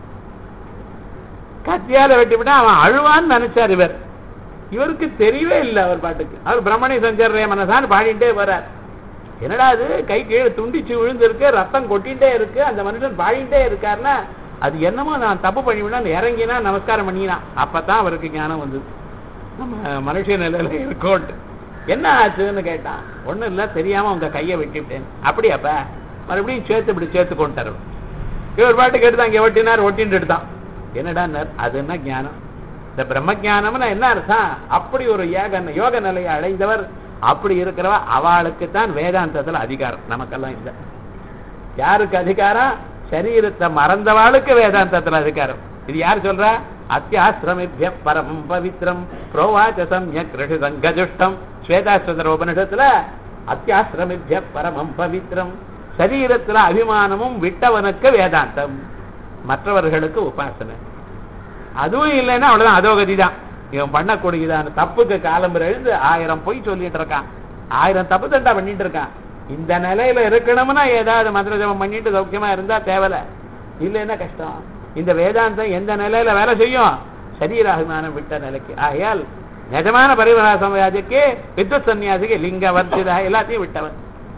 கத்தியால வெட்டி விட்டா அவன் அழுவான்னு நினைச்சார் இவர் இவருக்கு தெரியவே இல்லை அவர் பாட்டுக்கு அவர் பிரம்மணி சஞ்சர்ரே மனசான் பாடிண்டே போறார் என்னடா அது கை கீழே துண்டிச்சு விழுந்து இருக்கு ரத்தம் கொட்டிட்டே இருக்கு அந்த மனுஷன் பாடிட்டே இருக்காருன்னா அது என்னமோ நான் தப்பு பண்ணிவிடா இறங்கினா நமஸ்காரம் பண்ணினா அப்பதான் அவருக்கு ஞானம் வந்தது நம்ம மனுஷ நிலையில இருக்கோன்ட்டு என்ன ஆச்சுன்னு கேட்டான் ஒண்ணும் இல்ல தெரியாம உங்க கையை வெட்டிவிட்டேன் அப்படியாப்ப மறுபடியும் சேர்த்து இப்படி சேர்த்து கொண்டு இவர் பாட்டுக்கு எடுத்து அங்கே ஒட்டினார் ஒட்டின்னு எடுத்தான் என்னடா அது என்ன ஞானம் இந்த பிரம்ம ஞானம்னா என்ன அர்த்தம் அப்படி ஒரு யோக யோக நிலையை அடைந்தவர் அப்படி இருக்கிறவ அவளுக்கு தான் வேதாந்தத்துல அதிகாரம் நமக்கெல்லாம் இல்லை யாருக்கு அதிகாரம் சரீரத்தை மறந்தவாளுக்கு வேதாந்தத்துல அதிகாரம் இது யார் சொல்றா அத்தியாசிரமிபிய பரமம் பவித்ரம் புரோவாச்ச சம்யக் ரிஷிதம் கஜுஷ்டம் ஸ்வேதாஸ்வதர உபனிஷத்துல அத்தியாசிரமிபிய பரமம் பவித்ரம் சரீரத்துல அபிமானமும் விட்டவனுக்கு வேதாந்தம் மற்றவர்களுக்கு உபாசனை அதுவும் இல்லைன்னா அவ்வளவுதான் அதோகதி தான் இவன் பண்ணக்கூடியதான தப்புக்கு காலம்புற எழுந்து ஆயிரம் பொய் சொல்லிட்டு இருக்கான் ஆயிரம் தப்பு தண்டா பண்ணிட்டு இருக்கான் இந்த நிலையில இருக்கணும்னா ஏதாவது மந்திர ஜபம் பண்ணிட்டு சௌக்கியமா இருந்தா தேவல இல்லைன்னா கஷ்டம் இந்த வேதாந்தம் எந்த நிலையில வேலை செய்யும் சரீராபிமானம் விட்ட நிலைக்கு ஆகையால் நிஜமான பரிவராசம் வியாதிக்கு வித்வத் சன்னியாசிக்கு லிங்க வர்த்திதா எல்லாத்தையும் விட்டவன்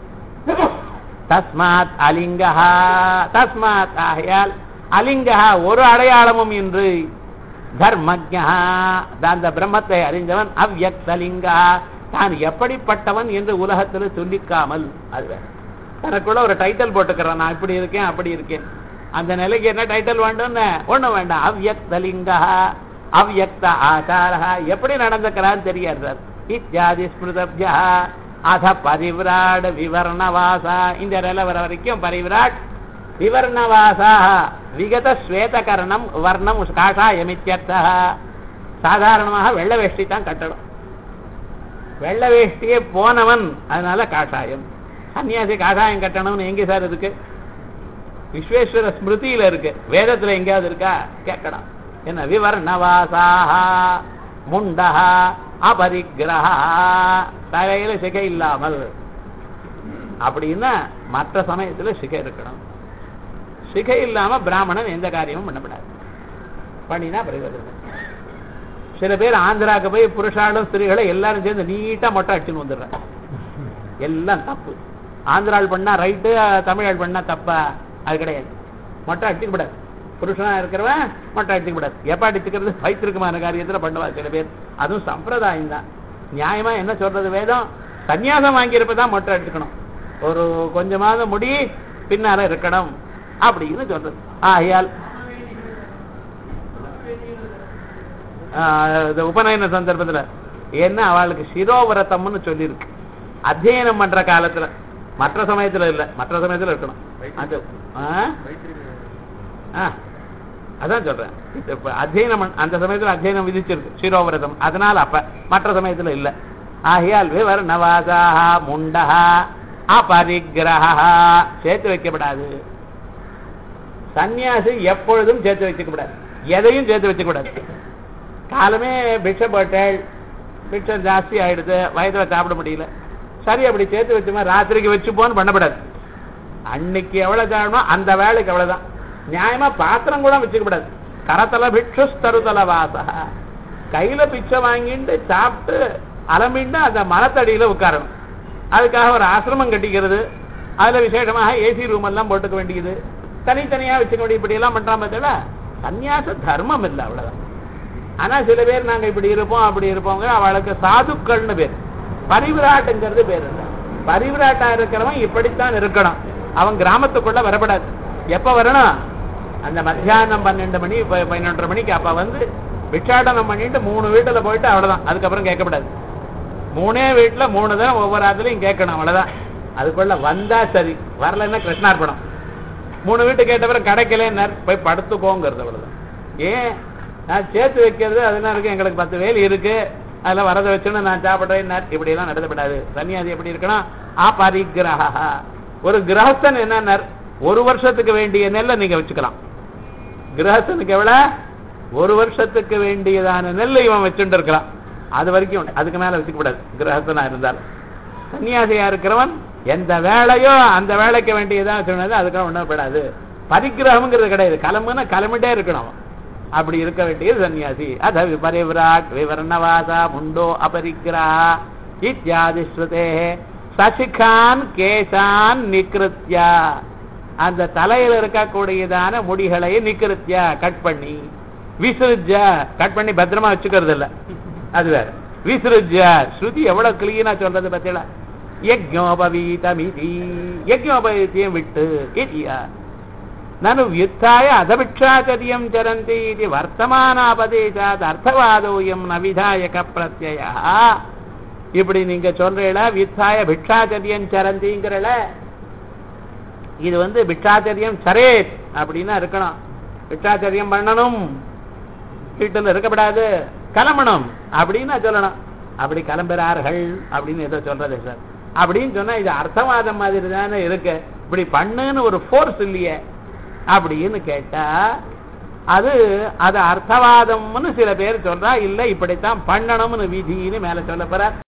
தஸ்மாத் அலிங்கா தஸ்மாத் ஆகையால் அலிங்கா ஒரு அடையாளமும் இன்று தர்மஜா அந்த பிரம்மத்தை அறிந்தவன் அவ்யக்தலிங்கா தான் எப்படிப்பட்டவன் என்று உலகத்தில் சொல்லிக்காமல் அது தனக்குள்ள ஒரு டைட்டில் போட்டுக்கிறான் நான் இப்படி இருக்கேன் அப்படி இருக்கேன் அந்த நிலைக்கு என்ன டைட்டில் வேண்டும்னு ஒண்ணும் வேண்டாம் அவ்யக்தலிங்கா அவ்யக்த ஆச்சாரா எப்படி நடந்துக்கிறான்னு தெரியாது சார் இத்தியாதி ஸ்மிருதப்யா அத பரிவிராட் விவரணவாசா இந்த நிலை வர வரைக்கும் பரிவிராட் விவர்ணவாசா விகத ஸ்வேதகரணம் வர்ணம் காஷாயமித்யர்த்தா சாதாரணமாக வெள்ள வேஷ்டி தான் கட்டணும் வெள்ள வேஷ்டியே போனவன் அதனால காஷாயம் சன்னியாசி காஷாயம் கட்டணும்னு எங்க சார் இருக்கு விஸ்வேஸ்வர ஸ்மிருதியில இருக்கு வேதத்துல எங்கேயாவது இருக்கா கேட்கணும் என்ன விவர்ணவாசாக முண்டா அபரிக்கிரகா தலையில சிகை இல்லாமல் அப்படின்னா மற்ற சமயத்துல சிகை இருக்கணும் சிகை இல்லாம பிராமணன் எந்த காரியமும் பண்ணப்படாது பண்ணினா பிரயோஜனம் சில பேர் ஆந்திராக்கு போய் புருஷாலும் ஸ்திரீகளை எல்லாரும் சேர்ந்து நீட்டா மொட்டை அடிச்சுன்னு வந்துடுறாங்க எல்லாம் தப்பு ஆந்திராள் பண்ணா ரைட்டு தமிழாள் பண்ணா தப்பா அது கிடையாது மொட்டை அடிச்சுக்க கூடாது புருஷனா இருக்கிறவன் மொட்டை அடிச்சுக்க கூடாது எப்ப அடிச்சுக்கிறது வைத்திருக்குமான காரியத்துல பண்ணுவா சில பேர் அதுவும் சம்பிரதாயம் தான் நியாயமா என்ன சொல்றது வேதம் சன்னியாசம் வாங்கியிருப்பதான் மொட்டை அடிச்சுக்கணும் ஒரு கொஞ்சமாவது முடி பின்னால இருக்கணும் அப்படின்னு சொல்றது ஆகையால் இந்த உபநயன சந்தர்ப்பத்துல என்ன அவளுக்கு சிரோவரத்தம்னு சொல்லியிருக்கு அத்தியனம் பண்ற காலத்துல மற்ற சமயத்துல இல்ல மற்ற சமயத்துல இருக்கணும் அது அதான் சொல்றேன் இப்ப அத்தியனம் அந்த சமயத்துல அத்தியனம் விதிச்சிருக்கு சிரோவரதம் அதனால அப்ப மற்ற சமயத்துல இல்ல ஆகையால் விவர்ணவாசாக முண்டா அபரிகிரகா சேர்த்து வைக்கப்படாது சன்னியாசி எப்பொழுதும் சேர்த்து வச்சுக்கப்படாது எதையும் சேர்த்து வச்சுக்கூடாது காலமே பிக்ஷை போட்டேள் பிக்ஷை ஜாஸ்தி ஆயிடுது வயதுல சாப்பிட முடியல சரி அப்படி சேர்த்து வச்சுமா ராத்திரிக்கு வச்சுப்போன்னு பண்ணப்படாது அன்னைக்கு எவ்வளவு சாப்பிடணும் அந்த வேலைக்கு அவ்வளவுதான் நியாயமா பாத்திரம் கூட வச்சுக்கப்படாது கரத்தல பிக்ஷு தருதல வாசா கையில பிச்சை வாங்கிட்டு சாப்பிட்டு அலம்பிட்டு அந்த மரத்தடியில உட்காரணும் அதுக்காக ஒரு ஆசிரமம் கட்டிக்கிறது அதுல விசேஷமாக ஏசி ரூம் எல்லாம் போட்டுக்க வேண்டியது தனித்தனியா வச்சுக்க வேண்டிய இப்படி எல்லாம் பண்றாம பார்த்தல சன்னியாச தர்மம் இல்லை அவ்வளவுதான் ஆனா சில பேர் நாங்க இப்படி இருப்போம் அப்படி இருப்போங்க அவளுக்கு சாதுக்கள்னு பேர் பரிவிராட்டுங்கிறது பேர் இல்லை பரிவிராட்டா இருக்கிறவன் இப்படித்தான் இருக்கணும் அவன் கிராமத்துக்குள்ள வரப்படாது எப்ப வரணும் அந்த மத்தியானம் பன்னெண்டு மணி பதினொன்றரை மணிக்கு அப்ப வந்து பிட்சாடனம் பண்ணிட்டு மூணு வீட்டுல போயிட்டு அவ்வளவுதான் அதுக்கப்புறம் கேட்கப்படாது மூணே வீட்டுல மூணு தரம் ஒவ்வொரு ஆத்துலையும் கேட்கணும் அவ்வளவுதான் அதுக்குள்ள வந்தா சரி வரலன்னா கிருஷ்ணார்பணம் மூணு வீட்டு கேட்டவரை கிடைக்கலன்னார் போய் படுத்துக்கோங்கிறது அவ்வளவுதான் ஏன் நான் சேர்த்து வைக்கிறது அதெல்லாம் இருக்கு எங்களுக்கு பத்து வேலி இருக்கு அதில் வரதை வச்சுன்னு நான் சாப்பிட்றேன் இப்படி எல்லாம் நடத்தப்படாது சன்னியாசி எப்படி இருக்கணும் ஆபரிகிரகா ஒரு கிரகஸ்தன் என்ன ஒரு வருஷத்துக்கு வேண்டிய நெல்லை நீங்க வச்சுக்கலாம் கிரகஸ்தனுக்கு எவ்வளவு ஒரு வருஷத்துக்கு வேண்டியதான நெல்லை இவன் வச்சுட்டு இருக்கலாம் அது வரைக்கும் அதுக்கு மேல வச்சுக்கூடாது கிரகஸ்தனா இருந்தால் சன்னியாசியா இருக்கிறவன் எந்த வேலையோ அந்த வேலைக்கு வேண்டியதான் சொன்னது அதுக்கெல்லாம் ஒண்ணப்படாது பரிகிரகம்ங்கிறது கிடையாது கிளம்புனா கிளம்பிட்டே இருக்கணும் அவன் அப்படி இருக்க வேண்டியது சன்னியாசி அத விபரிவிராட் விவர்ணவாசா முண்டோ அபரிகிரா இத்தியாதி ஸ்ருதே சசிகான் கேசான் நிக்கிருத்தியா அந்த தலையில இருக்கக்கூடியதான முடிகளை நிக்கிருத்தியா கட் பண்ணி விசிறிஜ கட் பண்ணி பத்திரமா வச்சுக்கிறது இல்ல அது வேற விசிருஜ்ய ஸ்ருதி எவ்வளவு கிளீனா சொல்றது பத்தியல யஜ்ஞோபவீதமிதி யஜ்ஞோபவீத்தியம் விட்டு இதியா நனு வியுத்தாய அதபிக்ஷாச்சரியம் சரந்தி இது வர்த்தமானாபதேசாத் அர்த்தவாதோயம் நவிதாயக பிரத்ய இப்படி நீங்க சொல்றீல வித்தாய பிக்ஷாச்சரியம் சரந்திங்கிறல இது வந்து பிக்ஷாச்சரியம் சரேத் அப்படின்னா இருக்கணும் பிக்ஷாச்சரியம் பண்ணணும் வீட்டில் இருக்கப்படாது கிளம்பணும் அப்படின்னு சொல்லணும் அப்படி கிளம்புறார்கள் அப்படின்னு ஏதோ சொல்றது சார் அப்படின்னு சொன்னா இது அர்த்தவாதம் மாதிரி தானே இருக்கு இப்படி பண்ணுன்னு ஒரு ஃபோர்ஸ் இல்லையே அப்படின்னு கேட்டா அது அது அர்த்தவாதம்னு சில பேர் சொல்றா இல்ல இப்படித்தான் பண்ணணும்னு விதின்னு மேல சொல்ல போறார்